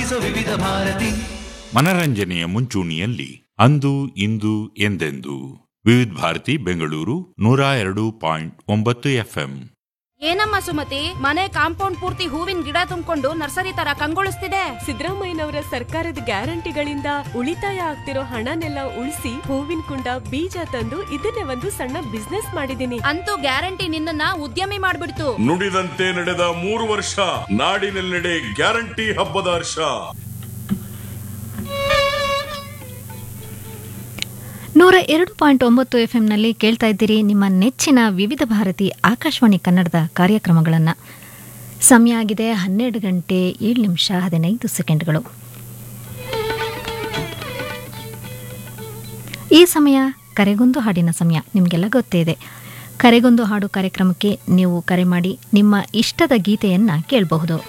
ಆಲಿಸೋ ವಿವಿಧ ಭಾರತಿ ಮನರಂಜನೆಯ ಮುಂಚೂಣಿಯಲ್ಲಿ ಅಂದು ಇಂದು ಎಂದೆಂದು ವಿವಿಧ ಭಾರತಿ ಬೆಂಗಳೂರು ನೂರ ಎರಡು ಪಾಯಿಂಟ್ ಒಂಬತ್ತು ಎಫ್ಎಂ ಏನಮ್ಮ ಸುಮತಿ ಮನೆ ಕಾಂಪೌಂಡ್ ಪೂರ್ತಿ ಹೂವಿನ ಗಿಡ ತುಂಬಿಕೊಂಡು ನರ್ಸರಿ ತರ ಕಂಗೊಳಿಸ್ತಿದೆ ಸಿದ್ದರಾಮಯ್ಯನವರ ಸರ್ಕಾರದ ಗ್ಯಾರಂಟಿಗಳಿಂದ ಉಳಿತಾಯ ಆಗ್ತಿರೋ ಹಣನೆಲ್ಲ ಉಳಿಸಿ ಹೂವಿನ ಕುಂಡ ಬೀಜ ತಂದು ಇದನ್ನೇ ಒಂದು ಸಣ್ಣ ಬಿಸ್ನೆಸ್ ಮಾಡಿದೀನಿ ಅಂತೂ ಗ್ಯಾರಂಟಿ ನಿನ್ನನ್ನ ಉದ್ಯಮಿ ಮಾಡ್ಬಿಡ್ತು ನುಡಿದಂತೆ ನಡೆದ ಮೂರು ವರ್ಷ ನಾಡಿನೆಲ್ಲೆಡೆ ಗ್ಯಾರಂಟಿ ಹಬ್ಬದ ಹರ್ಷ ನೂರ ಎರಡು ಪಾಯಿಂಟ್ ಒಂಬತ್ತು ಎಫ್ ಎಂನಲ್ಲಿ ಕೇಳ್ತಾ ಇದ್ದೀರಿ ನಿಮ್ಮ ನೆಚ್ಚಿನ ವಿವಿಧ ಭಾರತಿ ಆಕಾಶವಾಣಿ ಕನ್ನಡದ ಕಾರ್ಯಕ್ರಮಗಳನ್ನು ಸಮಯ ಆಗಿದೆ ಹನ್ನೆರಡು ಗಂಟೆ ಏಳು ನಿಮಿಷ ಹದಿನೈದು ಸೆಕೆಂಡ್ಗಳು ಈ ಸಮಯ ಕರೆಗೊಂದು ಹಾಡಿನ ಸಮಯ ನಿಮಗೆಲ್ಲ ಗೊತ್ತೇ ಇದೆ ಕರೆಗೊಂದು ಹಾಡು ಕಾರ್ಯಕ್ರಮಕ್ಕೆ ನೀವು ಕರೆ ಮಾಡಿ ನಿಮ್ಮ ಇಷ್ಟದ ಗೀತೆಯನ್ನು ಕೇಳಬಹುದು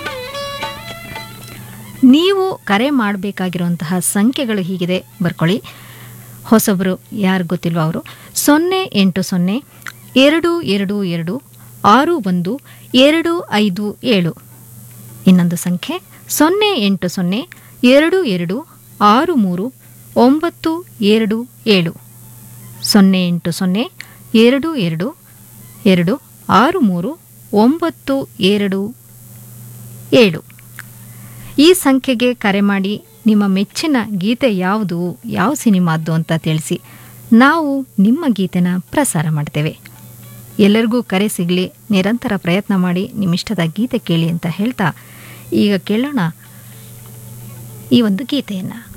ನೀವು ಕರೆ ಮಾಡಬೇಕಾಗಿರುವಂತಹ ಸಂಖ್ಯೆಗಳು ಹೀಗಿದೆ ಬರ್ಕೊಳ್ಳಿ ಹೊಸಬರು ಯಾರು ಗೊತ್ತಿಲ್ವೋ ಅವರು ಸೊನ್ನೆ ಎಂಟು ಸೊನ್ನೆ ಎರಡು ಎರಡು ಎರಡು ಆರು ಒಂದು ಎರಡು ಐದು ಏಳು ಇನ್ನೊಂದು ಸಂಖ್ಯೆ ಸೊನ್ನೆ ಎಂಟು ಸೊನ್ನೆ ಎರಡು ಎರಡು ಆರು ಮೂರು ಒಂಬತ್ತು ಎರಡು ಏಳು ಸೊನ್ನೆ ಎಂಟು ಸೊನ್ನೆ ಎರಡು ಎರಡು ಎರಡು ಆರು ಮೂರು ಒಂಬತ್ತು ಎರಡು ಏಳು ಈ ಸಂಖ್ಯೆಗೆ ಕರೆ ಮಾಡಿ ನಿಮ್ಮ ಮೆಚ್ಚಿನ ಗೀತೆ ಯಾವುದು ಯಾವ ಸಿನಿಮಾದ್ದು ಅಂತ ತಿಳಿಸಿ ನಾವು ನಿಮ್ಮ ಗೀತೆನ ಪ್ರಸಾರ ಮಾಡ್ತೇವೆ ಎಲ್ಲರಿಗೂ ಕರೆ ಸಿಗಲಿ ನಿರಂತರ ಪ್ರಯತ್ನ ಮಾಡಿ ನಿಮ್ಮಿಷ್ಟದ ಗೀತೆ ಕೇಳಿ ಅಂತ ಹೇಳ್ತಾ ಈಗ ಕೇಳೋಣ ಈ ಒಂದು ಗೀತೆಯನ್ನು